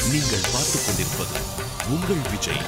நீங்கள் பார்த்துக் கொண்டிருப்பது உங்கள் விஜய்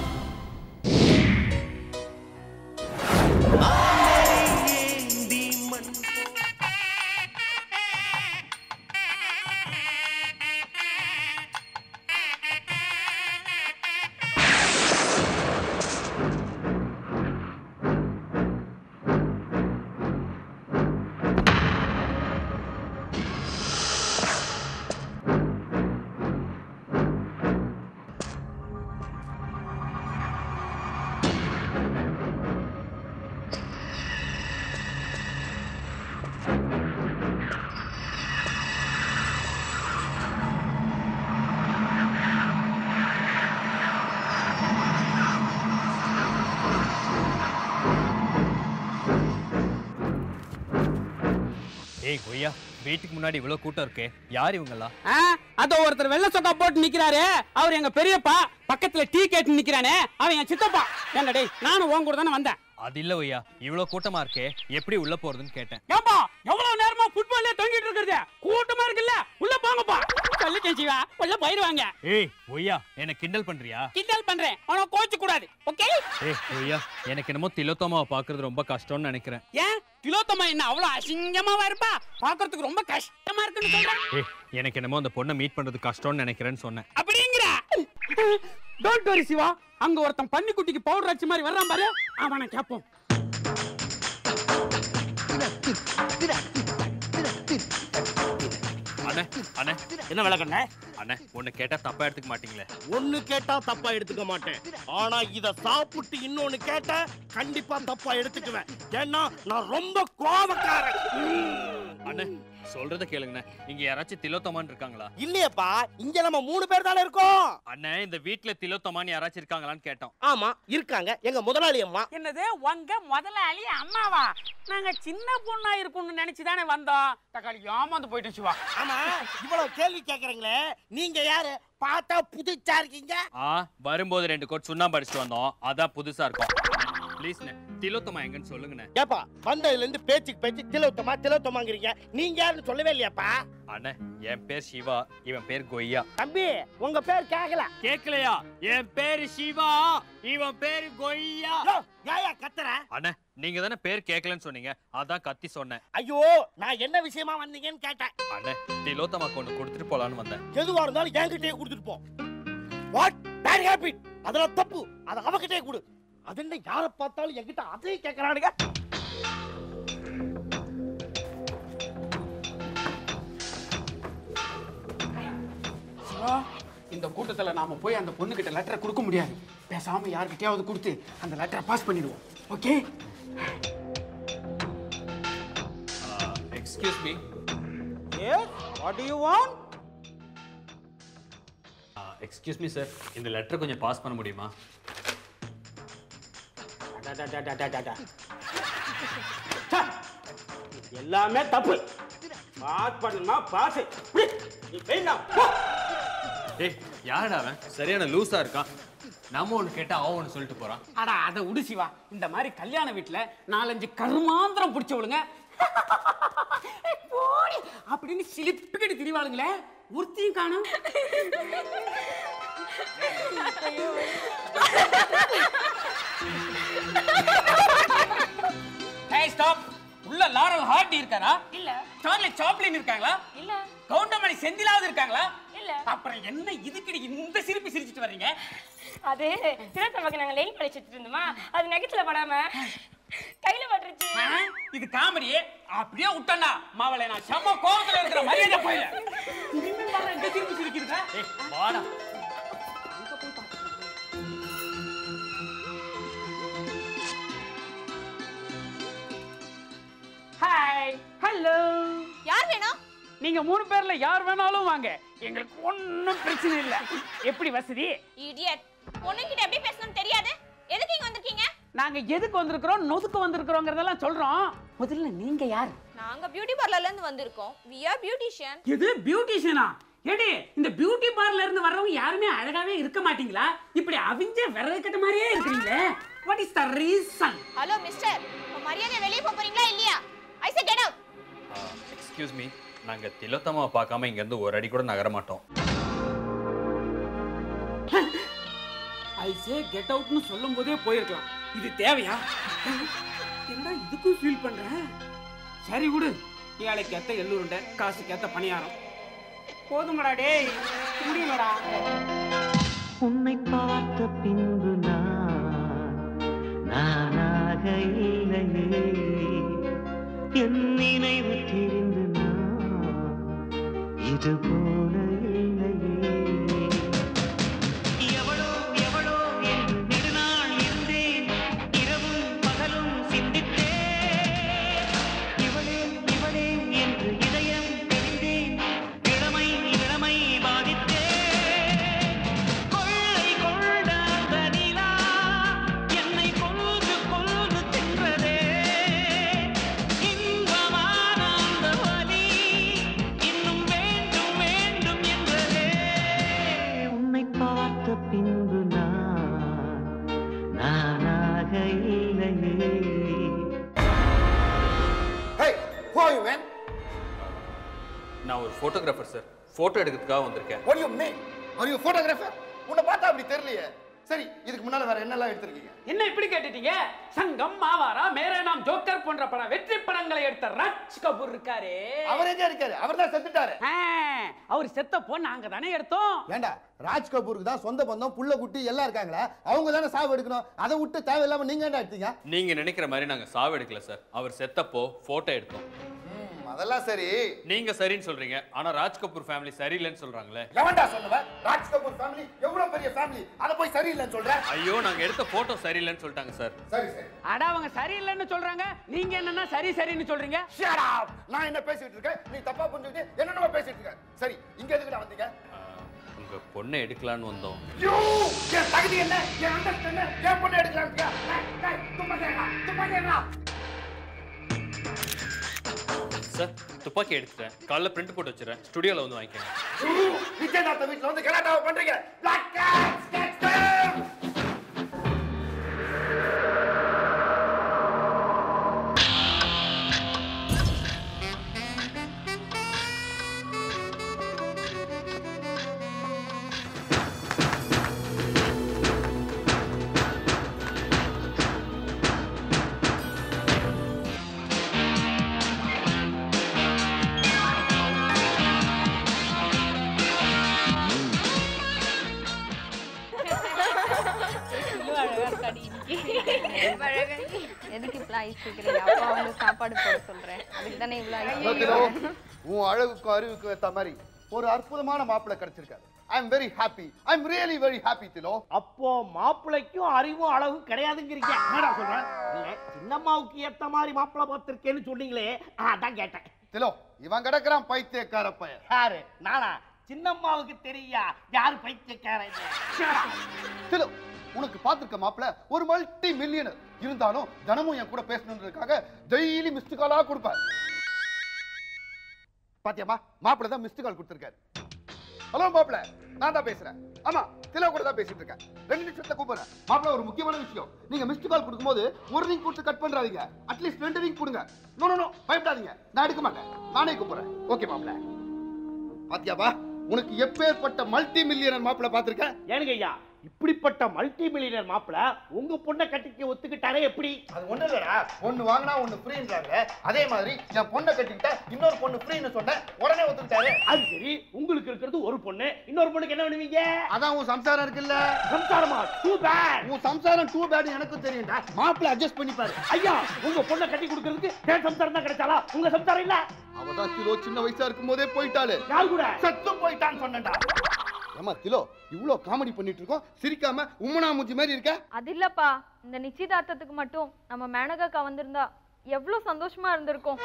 ஏய் கொய்யா வீட்டுக்கு முன்னாடி இவ்வளவு கூட்டம் இருக்கே யார் இவங்கெல்லாம் ஆ, அதோ ஒருத்தர் வெள்ளை சொக்கா போட்டு நிக்கிறாரு அவர் எங்க பெரியப்பா பக்கத்துல டீ கேட்டு நிக்கிறானே அவன் என் சித்தப்பா ஏன்டா டேய் நானும் உன் கூட தானே வந்தேன் அது இல்ல ஒய்யா இவ்வளவு கூட்டமா இருக்கே எப்படி உள்ள போறதுன்னு கேட்டேன் ஏப்பா எவ்வளவு நேரமா ஃபுட்பால்ல தொங்கிட்டு இருக்கிறது கூட்டமா இருக்குல்ல உள்ள போங்கப்பா சொல்லிட்டேன் சிவா உள்ள போயிருவாங்க ஏய் ஒய்யா என்ன கிண்டல் பண்றியா கிண்டல் பண்றேன் ஆனா கோச்சு கூடாது ஓகே ஏய் ஒய்யா எனக்கு என்னமோ திலோத்தமாவை பாக்குறது ரொம்ப கஷ்டம்னு நினைக்கிறேன் ஏன் திலோத்தமா என்ன அவ்வளவு அசிங்கமாவா இருப்பா பாக்குறதுக்கு ரொம்ப கஷ்டமா இருக்குன்னு சொல்றேன் ஏய் எனக்கு என்னமோ அந்த பொண்ணை மீட் பண்றது கஷ்டம்னு நினைக்கிறேன்னு சொன்னேன் அப்படிங்கிற டோன்ட் வரி சிவா அங்க ஒருத்தன் பன்னிக்குட்டிக்கு பவுடர் அடிச்ச மாதிரி வர்றான் பாரு அவனை கேப்போம் அண்ணே அண்ணே என்ன விளக்கண்ண அண்ணே உன்னை கேட்டா தப்பா எடுத்துக்க மாட்டீங்களே ஒண்ணு கேட்டா தப்பா எடுத்துக்க மாட்டேன் ஆனா இத சாப்பிட்டு இன்னொன்னு கேட்டா கண்டிப்பா தப்பா எடுத்துக்குவேன் ஏன்னா நான் ரொம்ப கோபக்காரன் அண்ணே சொல்றத கேளுங்கண்ணே இங்க யாராச்சும் திலோத்தமான்னு இருக்காங்களா இல்லையப்பா இங்க நம்ம மூணு பேர் தானே இருக்கோம் அண்ணே இந்த வீட்ல திலோத்தமான்னு யாராச்சும் இருக்காங்களான்னு கேட்டோம் ஆமா இருக்காங்க எங்க முதலாளி அம்மா என்னது உங்க முதலாளி அம்மாவா நாங்க சின்ன பொண்ணா இருக்கும்னு நினைச்சு தானே வந்தோம் தக்காளி ஏமாந்து போயிட்டோம் சிவா ஆமா இவ்வளவு கேள்வி கேக்குறீங்களே நீங்க யாரு பார்த்தா புதுச்சா இருக்கீங்க ஆ வரும்போது ரெண்டு கோட் சுண்ணாம்பு அடிச்சுட்டு வந்தோம் அதான் புதுசா இருக்கும் ப்ளீஸ் திலோத்தமா எங்கன்னு சொல்லுங்கண்ணே ஏப்பா வந்ததுல இருந்து பேச்சுக்கு பேச்சு திலோத்தமா திலோத்தமாங்கிறீங்க நீங்க யாருன்னு சொல்லவே இல்லையாப்பா அண்ணே என் பேர் சிவா இவன் பேர் கொய்யா தம்பி உங்க பேர் கேக்கல கேக்கலையா என் பேரு சிவா இவன் பேரு கொய்யா யோ, ஏயா கத்துற அண்ணே நீங்க தானே பேர் கேட்கலன்னு சொன்னீங்க அதான் கத்தி சொன்னேன் ஐயோ நான் என்ன விஷயமா வந்தீங்கன்னு கேட்டேன் அண்ணே திலோத்தமா கொண்டு கொடுத்துட்டு போலான்னு வந்தேன் எதுவா இருந்தாலும் என்கிட்டயே கொடுத்துட்டு போ வாட் பேட் ஹேபிட் அதெல்லாம் தப்பு அதை அவகிட்டே கொடு அது என்ன யாரை பார்த்தாலும் என்கிட்ட அதையும் கேட்கறானுங்க சிவா இந்த கூட்டத்துல நாம போய் அந்த பொண்ணு கிட்ட லெட்டரை கொடுக்க முடியாது பேசாம யார்கிட்டயாவது கொடுத்து அந்த லெட்டரை பாஸ் பண்ணிடுவோம் okay excuse me what you want excuse me sir இந்த லெட்டர் கொஞ்சம் பாஸ் பண்ண முடியுமா எல்லாமே தப்பு பாஸ் பண்ணணுமா பாஸ் நீ வேண்டாம் டேய் யாரடா அவன் சரியான லூசா இருக்கான் நம்ம ஒண்ணு கேட்டா அவன் ஒண்ணு சொல்லிட்டு போறான் அடா அதை விடு சிவா இந்த மாதிரி கல்யாண வீட்டுல நாலஞ்சு கருமாந்திரம் பிடிச்சவளுங்க போடி அப்படின்னு சிலிப்புக்கிட்டு திரிவாளுங்களே ஒருத்தையும் காணும் ஹேய் ஸ்டாப் உள்ள லாரல் ஹார்டி இருக்காரா இல்ல சார்லி சாப்ளின் இருக்காங்களா இல்ல கவுண்டமணி செந்திலாவது இருக்காங்களா இல்ல அப்புறம் என்ன இதுக்கிடி இந்த சிரிப்பு சிரிச்சிட்டு வர்றீங்க அது திரைத்தமக்கு நாங்க நெல் பழிச்சிட்டு இருந்தோமா அது நெகத்துல படாம கையில பட்டுருச்சு ஆ, இது காமெடி அப்படியே விட்டா மாவளை நான் செம்ம கோவத்துல இருக்கிற மரியாதை போயில இந்த சிரிப்பு சிரிக்கிறதா ஏய் வாடா ஹாய் ஹலோ யார் வேணும் நீங்க மூணு பேர்ல யார் வேணாலும் வாங்க எங்களுக்கு ஒண்ணும் பிரச்சனை இல்ல எப்படி வசதி இடியட் பொண்ணுங்கிட்ட எப்படி பேசணும்னு தெரியாது எதுக்கு இங்க வந்திருக்கீங்க நாங்க எதுக்கு வந்திருக்கிறோம் நொதுக்கு வந்திருக்கிறோங்கிறதெல்லாம் சொல்றோம் முதல்ல நீங்க யார் நாங்க பியூட்டி பார்லர்ல இருந்து வந்திருக்கோம் வி ஆர் பியூட்டிஷியன் எது பியூட்டிஷியனா ஏடி இந்த பியூட்டி பார்லர்ல இருந்து வர்றவங்க யாருமே அழகாவே இருக்க மாட்டீங்களா இப்படி அவிஞ்ச விறகு கட்ட மாதிரியே இருக்கிறீங்களே what is the reason hello mister உங்க மரியாதை வெளியே போக போறீங்களா இல்லையா I say get out excuse me நாங்க திலோத்தமாவை பார்க்காம இங்க இருந்து ஒரு அடி கூட நகர மாட்டோம் ஐ சே கெட் அவுட்னு சொல்லும் போதே போயிருக்கலாம் இது தேவையா என்ன இதுக்கும் ஃபீல் பண்றேன் சரி விடு ஏழைக்கு ஏத்த எள்ளுருண்டை காசுக்கு ஏத்த பணியாரம் போதுங்கடா டேய் முடியலடா உன்னை பார்த்த பின்பு நான் நானாக இல்லையே என் நினைவு தெரிந்து நான் இது போல இல்லையே எவளோ எவளோ என்று நெடுநாள் இருந்தேன் இரவும் பகலும் சிந்தித்தேன் இவளே இவளே என்று இதயம் தெரிந்தேன் இளமை இளமை பாதித்தேன் கொள்ளை கொண்ட அந்த நிலா என்னை கொன்று கொன்று தின்றதே இன்பமான அந்த வலி இன்னும் வேண்டும் வேண்டும் என்றதே உன்னை பார்த்த பின்பு நான் நானாக இல்லையே Hey, who are you, man? நான் ஒரு ஃபோட்டோகிராஃபர் சார் ஃபோட்டோ எடுக்கிறதுக்காக வந்திருக்கேன் What do you mean? Are you a photographer? உன்னை பார்த்தா அப்படி தெரியலையே சரி இதுக்கு முன்னால வேற என்னெல்லாம் எடுத்திருக்கீங்க என்ன இப்படி கேட்டுட்டீங்க சங்கம் மாவாரா மேரே நாம் ஜோக்கர் போன்ற பட வெற்றி படங்களை எடுத்த ராஜ் கபூர் இருக்காரே அவர் எங்க இருக்காரு அவர் தான் செத்துட்டாரு ஆ, அவர் செத்தப்போ நாங்க தானே எடுத்தோம் ஏண்டா ராஜ் கபூருக்கு தான் சொந்த பந்தம் புள்ள குட்டி எல்லாம் இருக்காங்களா அவங்க தானே சாவு எடுக்கணும் அதை விட்டு தேவையில்லாம நீங்க ஏன்டா எடுத்தீங்க நீங்க நினைக்கிற மாதிரி நாங்க சாவு எடுக்கல சார் அவர் செத்தப்போ போட்டோ எடுத்தோம் ம், அதெல்லாம் சரி நீங்க சரின்னு சொல்றீங்க ஆனா ராஜ் கபூர் ஃபேமிலி சரியில்லைன்னு சொல்றாங்களே எவன்டா சொன்னவ ராஜ் கபூர் ஃபேமிலி எவ்வளவு பெரிய ஃபேமிலி அதை போய் சரியில்லைன்னு சொல்ற ஐயோ நாங்க எடுத்த போட்டோ சரியில்லைன்னு சொல்லிட்டாங்க சார் சரி சரி அட அவங்க சரியில்லைன்னு சொல்றாங்க நீங்க என்னன்னா சரி சரின்னு சொல்றீங்க Shut up! நான் என்ன பேசிட்டு இருக்கேன் நீ தப்பா புரிஞ்சுக்கிட்டு என்னென்னமோ பேசிட்டு இருக்க சரி இங்க எதுக்குடா வந்தீங்க உங்க பொண்ணை எடுக்கலான்னு வந்தோம் யூ என் தகுதி என்ன என் அந்தஸ்து என்ன என் பொண்ணு எடுக்கலாம் தும்மா கேட்கா தும்மா கேட்கா சார் துப்பாக்கி எடுத்துட்டேன் காலைல பிரிண்ட் போட்டு வச்சிடறேன் ஸ்டுடியோல வந்து வாங்கிக்கோங்க நிச்சயதார்த்த வீட்டுல வந்து கலாட்டாவை பண்றீங்க Black cats, catch them! எதுக்கு இவ்வளோ ஐஸ் வைக்கிறீங்க அப்பா வந்து சாப்பாடு போட சொல்றேன் அதுக்கு தானே இவ்வளோ ஐஸ் லோகிலோ, உன் அழகுக்கும் அறிவுக்கும் ஏத்த மாதிரி ஒரு அற்புதமான மாப்பிள்ளை கிடைச்சிருக்காரு I am very happy I am really very happy Thilo அப்போ மாப்பிள்ளைக்கும் அறிவும் அழகும் கிடையாதுங்கிறீங்க என்னடா சொல்றேன் இல்ல சின்னம்மாவுக்கு ஏத்த மாதிரி மாப்பிள்ளை பார்த்திருக்கேன்னு சொன்னீங்களே அதான் கேட்டேன் திலோ இவன் கிடக்குறான் பைத்தியக்கார பையன் யாரு நானா சின்னம்மாவுக்கு தெரியா யாரு பைத்தியக்காரன் திலோ உனக்கு பார்த்திருக்க மாப்பிள்ள ஒரு மல்டி மில்லியனர் இருந்தாலும் தினமும் என் கூட பேசணுன்றதுக்காக டெய்லி மிஸ்டு காலா கொடுப்பார் பாத்தியாமா மாப்பிள்ள தான் மிஸ்டு கால் கொடுத்திருக்காரு ஹலோ மாப்பிள்ள நான் தான் பேசுறேன் ஆமா திலோ கூட தான் பேசிட்டு இருக்கேன் ரெண்டு நிமிஷத்துல கூப்பிடுறேன் மாப்பிள்ள ஒரு முக்கியமான விஷயம் நீங்க மிஸ்டு கால் கொடுக்கும்போது ஒரு ரிங் கொடுத்து கட் பண்றாதீங்க அட்லீஸ்ட் ரெண்டு ரிங் கொடுங்க நோ நோ நோ பயப்படாதீங்க நான் எடுக்க மாட்டேன் நானே கூப்பிடுறேன் ஓகே மாப்பிள்ள பாத்தியாப்பா உனக்கு எப்பேற்பட்ட மல்டி மில்லியனர் மாப்பிள்ள பார்த்திருக்கேன் ஏனுங்க ஐயா இப்படிப்பட்ட மல்டி மில்லியனர் மாப்பிள்ளை உங்க பொண்ணை கட்டிக்க ஒத்துக்கிட்டாரே எப்படி அது ஒண்ணு இல்லடா ஒண்ணு வாங்கினா ஒண்ணு ஃப்ரீன்றாங்க அதே மாதிரி என் பொண்ணை கட்டிக்கிட்டா இன்னொரு பொண்ணு ஃப்ரீன்னு சொன்னேன் உடனே ஒத்துக்கிட்டாரு அது சரி உங்களுக்கு இருக்கிறது ஒரு பொண்ணு இன்னொரு பொண்ணுக்கு என்ன பண்ணுவீங்க அதான் உன் சம்சாரம் இருக்குல்ல சம்சாரமா டூ பேட் உன் சம்சாரம் டூ பேட் எனக்கும் தெரியும்டா மாப்பிள்ள அட்ஜஸ்ட் பண்ணிப்பாரு ஐயா உங்க பொண்ணை கட்டி கொடுக்கறதுக்கு என் சம்சாரம் தான் கிடைச்சாலா உங்க சம்சாரம் இல்ல அவதான் கிலோ சின்ன வயசா இருக்கும் போதே போயிட்டாளு யார் கூட செத்தும் போயிட்டான்னு சொன்னேன்டா ஏமா கிலோ இவ்ளோ காமெடி பண்ணிட்டு இருக்கோம் சிரிக்காம உம்மனா மூஞ்சி மாதிரி இருக்க அது இல்லப்பா இந்த நிச்சயதார்த்தத்துக்கு மட்டும் நம்ம மேனகாக்கா வந்திருந்தா எவ்வளோ சந்தோஷமா இருந்திருக்கும்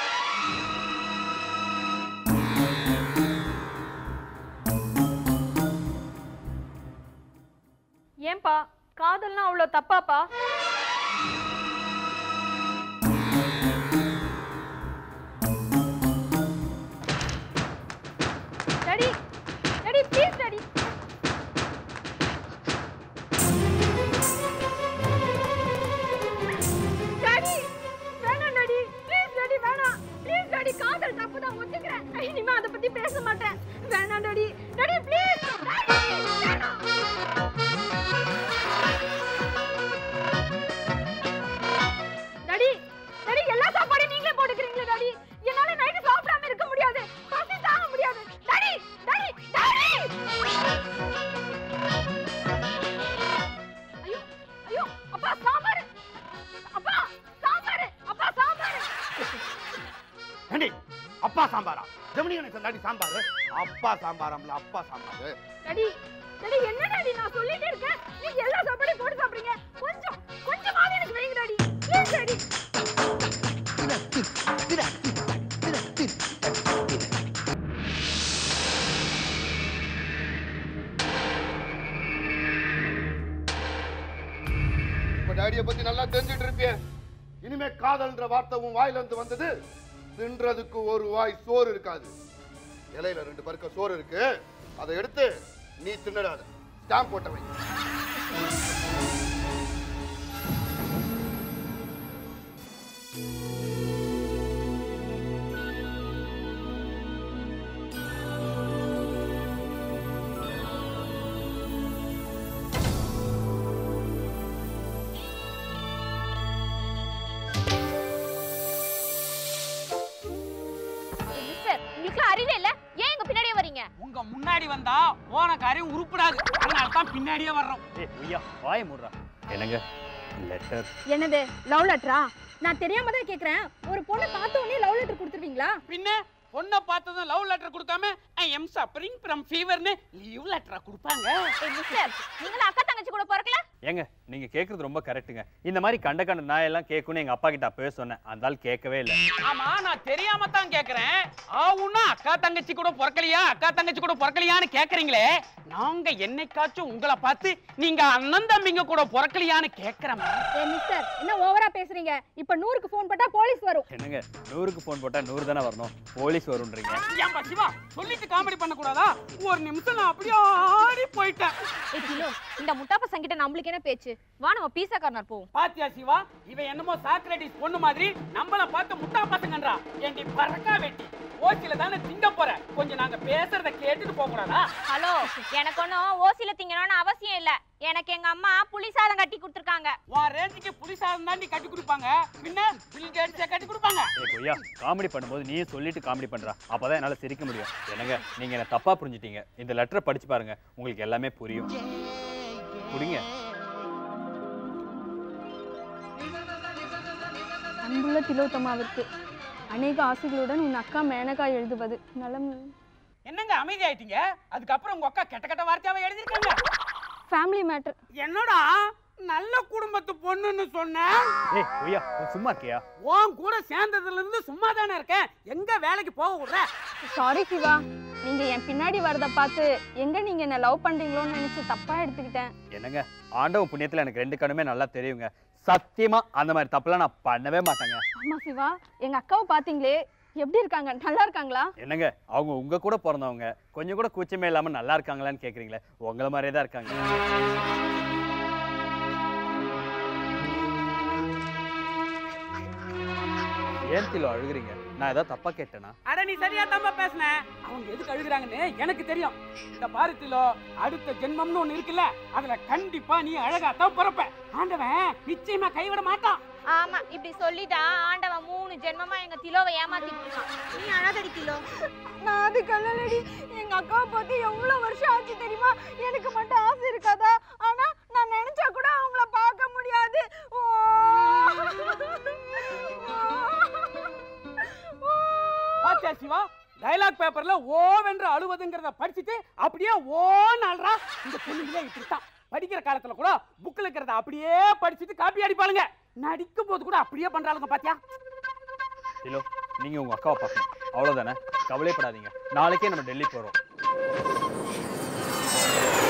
ஏன்பா காதல்னா அவ்வளோ தப்பாப்பா daddy daddy please daddy daddy வேணாம் டாடி ப்ளீஸ் டாடி வேணாம் ப்ளீஸ் டாடி காதல் தப்பு தான் ஒத்துக்கிறேன் இனிமே அதை பத்தி பேச மாட்டேன் வேணாம் டாடி டாடி ப்ளீஸ் டாடி வேணாம் சாம்பாரா ஜெமினி எனக்கு தாண்டி சாம்பார் அப்பா சாம்பாராம்ல அப்பா சாம்பார் டாடி டாடி என்ன டாடி நான் சொல்லிட்டே இருக்கேன் நீங்க எல்லா சாப்பாடையும் போட்டு சாப்பிடுறீங்க கொஞ்சம் கொஞ்சமாவது எனக்கு வைங்க டாடி ப்ளீஸ் டாடி இப்ப டாடிய பத்தி நல்லா தெரிஞ்சுட்டு இருப்பேன் இனிமே காதல்ன்ற வார்த்தை உன் வாயில இருந்து வந்தது தின்றதுக்கு ஒரு வாய் சோறு இருக்காது இலையில ரெண்டு பருக்க சோறு இருக்கு அதை எடுத்து நீ தின்னடாத ஸ்டாம்ப் போட்ட வை மிஸ்டர் உங்களுக்கு அறிவே இல்ல ஏன் எங்க பின்னாடியே வரீங்க உங்க முன்னாடி வந்தா போன காரியம் உருப்படாது அதனால தான் பின்னாடியே வர்றோம் ஏய் ஐயா வாய மூடுறா என்னங்க லெட்டர் என்னது லவ் லெட்டரா நான் தெரியாம தான் கேக்குறேன் ஒரு பொண்ணை பார்த்த உடனே லவ் லெட்டர் கொடுத்துருவீங்களா பின்ன பொண்ணை பார்த்ததும் லவ் லெட்டர் கொடுக்காம ஐ எம் சப்பரிங் ஃப்ரம் ஃபீவர்னு லீவ் லெட்டரா கொடுப்பாங்க ஏய் மிஸ்டர் நீங்களும் அக்கா தங்கச்சி கூட பிறக்கல ஏங்க நீங்க கேக்குறது ரொம்ப கரெக்ட்டுங்க இந்த மாதிரி கண்ட கண்ட நாய் எல்லாம் கேட்கணும்னு எங்க அப்பா கிட்ட அப்பவே சொன்னேன் அந்த ஆள் கேட்கவே இல்லை ஆமா நான் தெரியாம தான் கேக்குறேன் ஆவுன்னா அக்கா தங்கச்சி கூட பிறக்கலையா அக்கா தங்கச்சி கூட பிறக்கலையான்னு கேக்குறீங்களே நாங்க என்னைக்காச்சும் உங்களை பார்த்து நீங்க அண்ணன் தம்பிங்க கூட பிறக்கலையான்னு கேக்குறோமா ஏய் மிஸ்டர் என்ன ஓவரா பேசுறீங்க இப்ப நூறுக்கு ஃபோன் பண்ணா போலீஸ் வரும் என்னங்க நூறுக்கு ஃபோன் போட்டா நூறு தானே வரணும் போலீஸ் வரும்ன்றீங்க ஏன்பா சிவா சொல்லிட்டு காமெடி பண்ண கூடாதா ஒரு நிமிஷம் நான் அப்படியே ஆடி போயிட்டேன் ஏய் கிலோ இந்த முட்டா பசங்கிட்ட நம்மளுக்கு என்ன பேச்சு வா நம்ம பீஸா கார்னர் போவோம் பாத்தியா சிவா இவன் என்னமோ சாக்ரட்டிஸ் பொண்ணு மாதிரி நம்மள பார்த்து முட்டா பசங்கன்றா ஏண்டி பறக்கா வெட்டி ஓசில தானே திங்க போற கொஞ்சம் நாங்க பேசுறத கேட்டுட்டு போக கூடாதா ஹலோ எனக்கு ஒன்றும் ஓசில திங்கணும்னு அவசியம் இல்ல எனக்கு எங்க அம்மா புளி சாதம் கட்டி கொடுத்துருக்காங்க உன் ரேஞ்சுக்கு புலிசாதம் தாண்டி கட்டி கொடுப்பாங்க பின்ன பில் கேட்ஸே கட்டி கொடுப்பாங்க ஏய் கொய்யா காமெடி பண்ணும்போது நீயும் சொல்லிட்டு காமெடி பண்றா அப்பதான் என்னால சிரிக்க முடியும் என்னங்க நீங்க என்ன தப்பா புரிஞ்சிட்டீங்க இந்த லெட்டரை படிச்சு பாருங்க உங்களுக்கு எல்லாமே புரியும் புரியுங்க அன்புள்ள திலோத்தமாவிற்கு அநேக ஆசைகளுடன் உன் அக்கா மேனகா எழுதுவது நலம் என்னங்க அமைதி ஆயிட்டீங்க அதுக்கப்புறம் உங்க அக்கா கெட்ட கெட்ட வார்த்தையாவே எழுதிருக்காங்க ஃபேமிலி மேட்டர் என்னடா நல்ல குடும்பத்து பொண்ணுன்னு சொன்னேன் ஏய் கொய்யா கொஞ்சம் சும்மா இருக்கியா உன் கூட சேர்ந்ததுல இருந்து சும்மா தானே இருக்கேன் எங்க வேலைக்கு போக விடுற சாரி சிவா நீங்க என் பின்னாடி வரத பார்த்து எங்க நீங்க என்ன லவ் பண்றீங்களோன்னு நினைச்சு தப்பா எடுத்துக்கிட்டேன் என்னங்க ஆண்டவன் புண்ணியத்துல எனக்கு ரெண்டு கண்ணுமே நல்லா தெரியுங்க சத்தியமா அந்த மாதிரி தப்புலாம் நான் பண்ணவே மாட்டேங்க ஆமா சிவா எங்க அக்காவை பாத்தீங்களே எப்படி இருக்காங்க நல்லா இருக்காங்களா என்னங்க அவங்க உங்க கூட பிறந்தவங்க கொஞ்சம் கூட கூச்சமே இல்லாம நல்லா இருக்காங்களான்னு கேக்குறீங்களே உங்களை மாதிரியே தான் இருக்காங்க ஏன் திலோ அழுகுறீங்க நான் ஏதாவது தப்பா கேட்டேனா அட நீ சரியா தம்பா பேசுன அவங்க எதுக்கு அழுகுறாங்கன்னு எனக்கு தெரியும் இந்த பாருத்திலோ அடுத்த ஜென்மம்னு ஒண்ணு இருக்குல்ல அதுல கண்டிப்பா நீ அழகா தான் பிறப்ப ஆண்டவன் நிச்சயமா கைவிட மாட்டான் ஆமா இப்படி சொல்லிதான் ஆண்டவன் மூணு ஜென்மமா எங்க திலோவை ஏமாத்திட்டு இருக்கான் நீ அழகடி திலோ நான் அது கல்லடி எங்க அக்காவை பார்த்து எவ்வளவு வருஷம் ஆச்சு தெரியுமா எனக்கு மட்டும் ஆசை இருக்காதா ஆனா நான் நினைச்சா கூட அவங்கள பார்க்க முடியாது ஓ. பாத்தியா சிவா டைலாக் பேப்பர்ல ஓவென்று அழுவதுங்கிறத படிச்சுட்டு அப்படியே ஓன்னு அழுறா இந்த பொண்ணுங்களே இப்படித்தான் படிக்கிற காலத்துல கூட புக்ல இருக்கிறத அப்படியே படிச்சுட்டு காப்பி அடிப்பாளுங்க நடிக்கும் போது கூட அப்படியே பண்றாளுங்க பாத்தியா திலோ நீங்க உங்க அக்காவை பார்க்கணும் அவ்வளவுதானே கவலைப்படாதீங்க நாளைக்கே நம்ம டெல்லி போறோம்